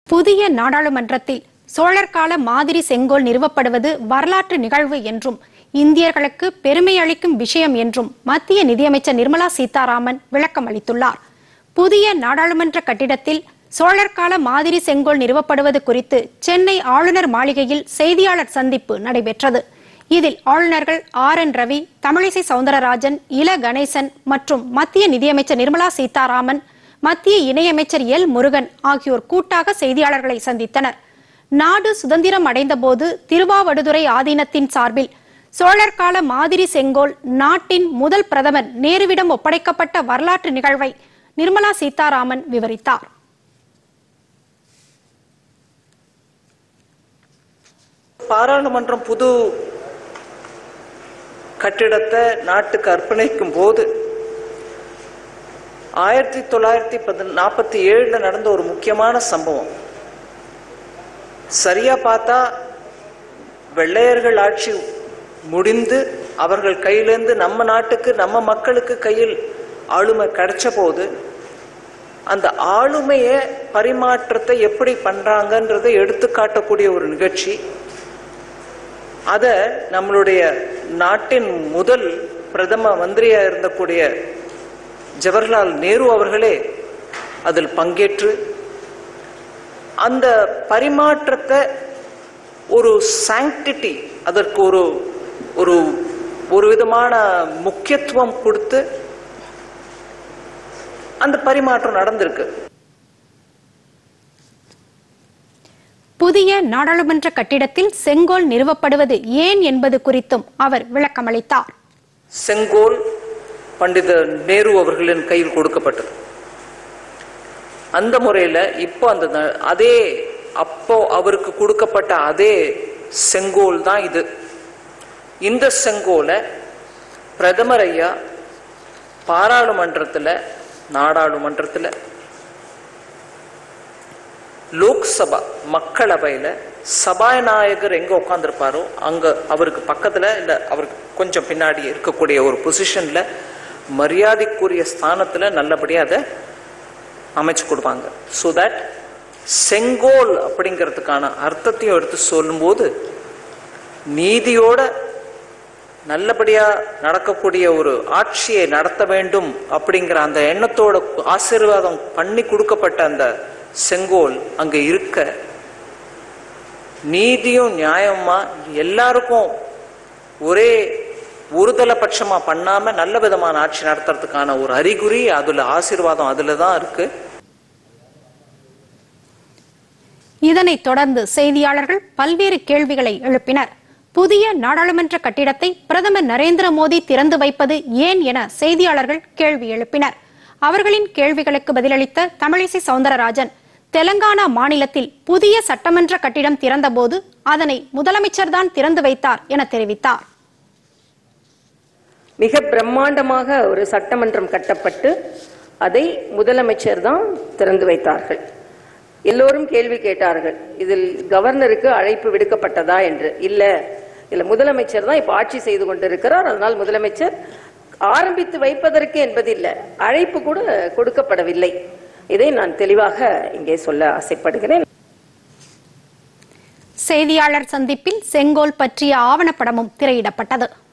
புதிய நாடாளுமன்றத்தில் சோழர் கால மாதிரி செங்கோல் நிறுவப்படுவது வரலாற்று நிகழ்வு என்றும் இந்தியர்களுக்கு பெருமை அளிக்கும் விஷயம் என்றும் மத்திய நிதியமைச்சர் நிர்மலா சீதாராமன் விளக்கம் அளித்துள்ளார் புதிய நாடாளுமன்ற கட்டிடத்தில் சோழர் கால மாதிரி செங்கோல் நிறுவப்படுவது குறித்து சென்னை ஆளுநர் மாளிகையில் செய்தியாளர் சந்திப்பு நடைபெற்றது இதில் ஆளுநர்கள் ஆர் என் ரவி தமிழிசை சவுந்தரராஜன் இல கணேசன் மற்றும் மத்திய நிதியமைச்சர் நிர்மலா சீதாராமன் மத்திய இணையமைச்சர் எல் முருகன் ஆகியோர் கூட்டாக செய்தியாளர்களை சந்தித்தனர் நாடு சுதந்திரம் அடைந்தபோது திருவாவடுதுறை ஆதீனத்தின் சார்பில் சோழர் கால மாதிரி செங்கோல் நாட்டின் முதல் பிரதமர் நேருவிடம் ஒப்படைக்கப்பட்ட வரலாற்று நிகழ்வை நிர்மலா சீதாராமன் விவரித்தார் பாராளுமன்றம் புது கட்டிடத்தை நாட்டுக்கு அர்ப்பணிக்கும் போது ஆயிரத்தி தொள்ளாயிரத்தி பதி நாற்பத்தி ஏழுல நடந்த ஒரு முக்கியமான சம்பவம் சரியா பார்த்தா வெள்ளையர்கள் ஆட்சி முடிந்து அவர்கள் கையிலேருந்து நம்ம நாட்டுக்கு நம்ம மக்களுக்கு கையில் ஆளுமை கிடைச்ச போது அந்த ஆளுமைய பரிமாற்றத்தை எப்படி பண்றாங்கன்றதை எடுத்து காட்டக்கூடிய ஒரு நிகழ்ச்சி அத நம்மளுடைய நாட்டின் முதல் பிரதம மந்திரியா இருந்தக்கூடிய ஜவஹர்லால் நேரு அவர்களே அதில் பங்கேற்று அந்த பரிமாற்றத்தை ஒரு சாங்டிட்டி அதற்கு ஒரு ஒரு ஒரு விதமான முக்கியத்துவம் கொடுத்து அந்த பரிமாற்றம் நடந்திருக்கு புதிய நாடாளுமன்ற கட்டிடத்தில் செங்கோல் நிறுவப்படுவது ஏன் என்பது குறித்தும் அவர் விளக்கமளித்தார் செங்கோல் பண்டித நேரு அவர்களின் கையில் கொடுக்கப்பட்டது அந்த முறையில் இப்போ அந்த ந- அதே அப்போ அவருக்கு கொடுக்கப்பட்ட அதே செங்கோல் தான் இது இந்த செங்கோலை பிரதமர் ஐயா பாராளுமன்றத்தில் நாடாளுமன்றத்தில் லோக்சபா மக்களவையில் சபாநாயகர் எங்க உட்காந்துருப்பாரோ அங்க அவருக்கு பக்கத்துல இல்ல அவருக்கு கொஞ்சம் பின்னாடி இருக்கக்கூடிய ஒரு பொசிஷன்ல மரியாதைக்குரிய ஸ்தானத்துல நல்லபடியா அதை அமைச்சு கொடுப்பாங்க ஸோ தட் செங்கோல் அப்படிங்கிறதுக்கான அர்த்தத்தையும் எடுத்து சொல்லும்போது நீதியோட நல்லபடியா நடக்கக்கூடிய ஒரு ஆட்சியை நடத்த வேண்டும் அப்படிங்கிற அந்த எண்ணத்தோட ஆசீர்வாதம் பண்ணி கொடுக்கப்பட்ட அந்த செங்கோல் அங்க இருக்க நீதியும் நியாயமா எல்லாருக்கும் ஒரே ஒருதல பட்சமா பண்ணாம நல்ல விதமான ஆட்சி நடத்துறதுக்கான ஒரு அறிகுறி அதுல ஆசீர்வாதம் அதுல தான் இருக்கு இதனைத் தொடர்ந்து செய்தியாளர்கள் பல்வேறு கேள்விகளை எழுப்பினர் புதிய நாடாளுமன்ற கட்டிடத்தை பிரதமர் நரேந்திர மோடி திறந்து வைப்பது ஏன் என செய்தியாளர்கள் கேள்வி எழுப்பினர் அவர்களின் கேள்விகளுக்கு பதிலளித்த தமிழிசை சவுந்தரராஜன் தெலங்கானா மாநிலத்தில் புதிய சட்டமன்ற கட்டிடம் திறந்தபோது அதனை முதலமைச்சர் தான் திறந்து வைத்தார் என தெரிவித்தார் மிக பிரம்மாண்டமாக ஒரு சட்டமன்றம் கட்டப்பட்டு அதை முதலமைச்சர் தான் திறந்து வைத்தார்கள் எல்லோரும் கேள்வி கேட்டார்கள் இதில் கவர்னருக்கு அழைப்பு விடுக்கப்பட்டதா என்று இல்ல இல்ல முதலமைச்சர் தான் இப்ப ஆட்சி செய்து கொண்டிருக்கிறார் அதனால் முதலமைச்சர் ஆரம்பித்து வைப்பதற்கு என்பதில்லை அழைப்பு கூட கொடுக்கப்படவில்லை இதை நான் தெளிவாக இங்கே சொல்ல ஆசைப்படுகிறேன் செய்தியாளர் சந்திப்பில் செங்கோல் பற்றிய ஆவணப்படமும் திரையிடப்பட்டது